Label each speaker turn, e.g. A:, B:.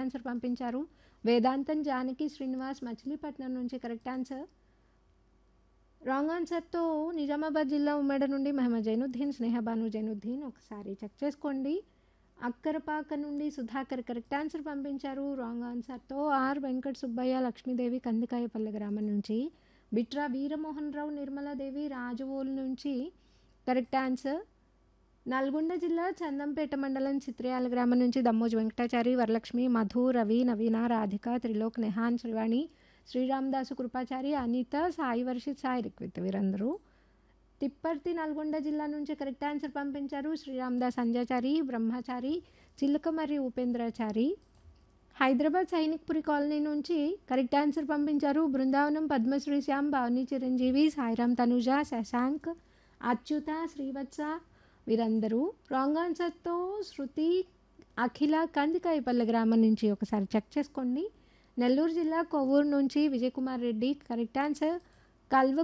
A: answer పంపించారు వేదాంతం జానకి శ్రీనివాస్ మచిలీపట్నం నుంచి కరెక్ట్ ఆన్సర్ రాంగ్ ఆన్సర్తో నిజామాబాద్ జిల్లా ఉమ్మడి నుండి మహమ్మద్ జైనుద్దీన్ స్నేహబాను జైనుద్దీన్ ఒకసారి చెక్ చేసుకోండి అక్కరపాక నుండి సుధాకర్ కరెక్ట్ ఆన్సర్ పంపించారు రాంగ్ ఆన్సర్తో ఆర్ వెంకట సుబ్బయ్య లక్ష్మీదేవి కందికాయపల్లె గ్రామం నుంచి బిట్రా వీరమోహన్ రావు నిర్మలాదేవి రాజవోలు నుంచి కరెక్ట్ ఆన్సర్ నల్గొండ జిల్లా చందంపేట మండలం చిత్రయాల గ్రామం నుంచి దమ్మోజు వెంకటాచారి వరలక్ష్మి మధు రవి నవీన రాధిక త్రిలోక్ నెహాన్ శ్రీవాణి శ్రీరామదాసు కృపాచారి అనిత సాయి వర్షిత్ సాయి రిక్విత్ వీరందరూ తిప్పర్తి నల్గొండ జిల్లా నుంచి కరెక్ట్ ఆన్సర్ పంపించారు శ్రీరామదాస్ అంజాచారి బ్రహ్మచారి చిలుక మరియు ఉపేంద్రాచారి హైదరాబాద్ సైనిక్పురి కాలనీ నుంచి కరెక్ట్ ఆన్సర్ పంపించారు బృందావనం పద్మశ్రీ శ్యామ్ భావని చిరంజీవి సాయిరామ్ తనుజ శశాంక్ అచ్యుత శ్రీవత్స వీరందరూ రాంగ్ ఆన్సర్తో శృతి అఖిల కందికాయపల్లె గ్రామం నుంచి ఒకసారి చెక్ చేసుకోండి నెల్లూరు జిల్లా కొవ్వూరు నుంచి విజయకుమార్ రెడ్డి కరెక్ట్ ఆన్సర్ కల్వ